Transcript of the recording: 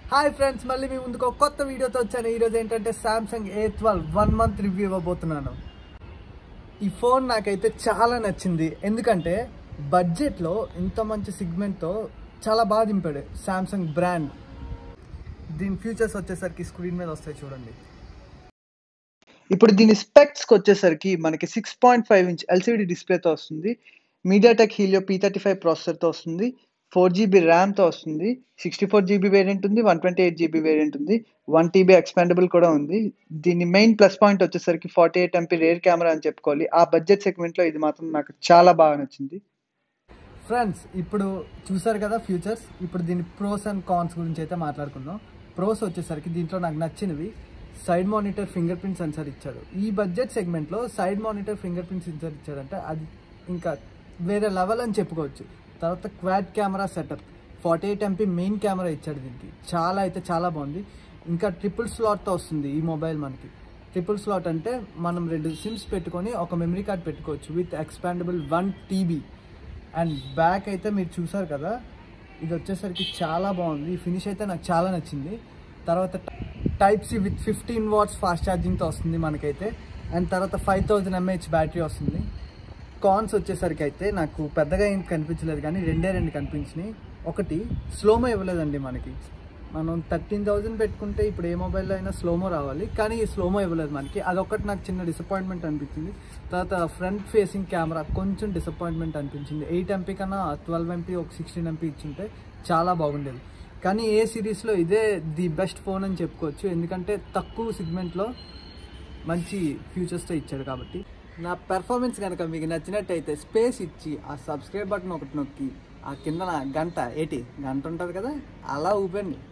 hi friends మళ్ళీ మీ ముందుకు ఒక కొత్త వీడియోతో వచ్చాను ఈరోజు ఏంటంటే Samsung A twelve one month review ఇవ్వబోతున్నాను ఈ ఫోన్ నాకైతే చాలా నచ్చింది ఎందుకంటే బడ్జెట్లో ఇంత మంచి సిగ్మెంట్తో చాలా బాగా దింపాడు సామ్సంగ్ బ్రాండ్ దీని ఫీచర్స్ వచ్చేసరికి స్క్రీన్ మీద వస్తాయి చూడండి ఇప్పుడు దీని స్పెక్స్కి వచ్చేసరికి మనకి six point five inch LCD డిస్ప్లేతో వస్తుంది MediaTek Helio P thirty five ప్రాసెసర్తో వస్తుంది ఫోర్ జీబీ ర్యామ్తో వస్తుంది సిక్స్టీ ఫోర్ జీబీ వేరియంట్ ఉంది one twenty eight GB variant ఉంది వన్ టీబీ ఎక్స్పాండబుల్ కూడా ఉంది దీని మెయిన్ ప్లస్ పాయింట్ వచ్చేసరికి forty eight MP rear camera అని చెప్పుకోవాలి ఆ బడ్జెట్ సెగ్మెంట్లో ఇది మాత్రం నాకు చాలా బాగా నచ్చింది ఫ్రెండ్స్ ఇప్పుడు చూసారు కదా ఫ్యూచర్స్ ఇప్పుడు దీని ప్రోస్ అండ్ కాన్స్ గురించి అయితే మాట్లాడుకుందాం ప్రోస్ వచ్చేసరికి దీంట్లో నాకు నచ్చినవి side monitor fingerprint sensor ఇచ్చాడు ఈ బడ్జెట్ సెగ్మెంట్లో side monitor fingerprint sensor ఇచ్చాడంటే అది ఇంకా వేరే లెవెల్ అని చెప్పుకోవచ్చు తర్వాత quad camera setup forty eight MP main camera ఇచ్చాడు దీనికి చాలా అయితే చాలా బాగుంది ఇంకా ట్రిపుల్ స్లాట్తో వస్తుంది ఈ మొబైల్ మనకి ట్రిపుల్ స్లాట్ అంటే మనం రెండు సిమ్స్ పెట్టుకొని ఒక మెమరీ కార్డ్ పెట్టుకోవచ్చు with expandable one TB and back అయితే మీరు చూసారు కదా ఇది వచ్చేసరికి చాలా బాగుంది ఫినిష్ అయితే నాకు చాలా నచ్చింది తర్వాత type C with fifteen watts fast ఛార్జింగ్తో వస్తుంది మనకైతే అండ్ తర్వాత ఫైవ్ థౌజండ్ ఎంఏహెచ్ బ్యాటరీ వస్తుంది కాన్స్ వచ్చేసరికి అయితే నాకు పెద్దగా ఏం కనిపించలేదు కానీ రెండే రెండు కనిపించినాయి ఒకటి స్లోమో ఇవ్వలేదండి మనకి మనం థర్టీన్ థౌజండ్ పెట్టుకుంటే ఇప్పుడు ఏ మొబైల్లో అయినా స్లోమో రావాలి కానీ ఈ స్లోమో ఇవ్వలేదు మనకి అదొకటి నాకు చిన్న డిసప్పాయింట్మెంట్ అనిపించింది తర్వాత ఫ్రంట్ ఫేసింగ్ కెమెరా కొంచెం డిసప్పాయింట్మెంట్ అనిపించింది ఎయిట్ ఎంపీ కన్నా ట్వెల్వ్ ఎంపీ ఒక సిక్స్టీన్ ఎంపీ ఇచ్చుంటే చాలా బాగుండేది కానీ ఏ సిరీస్లో ఇదే ది బెస్ట్ ఫోన్ అని చెప్పుకోవచ్చు ఎందుకంటే తక్కువ సిగ్మెంట్లో మంచి ఫ్యూచర్స్తో ఇచ్చాడు కాబట్టి నా పెర్ఫార్మెన్స్ కనుక మీకు నచ్చినట్టయితే స్పేస్ ఇచ్చి ఆ సబ్స్క్రైబ్ బటన్ ఒకటి నొక్కి ఆ కింద గంట ఏటి గంట ఉంటుంది కదా అలా ఊపండి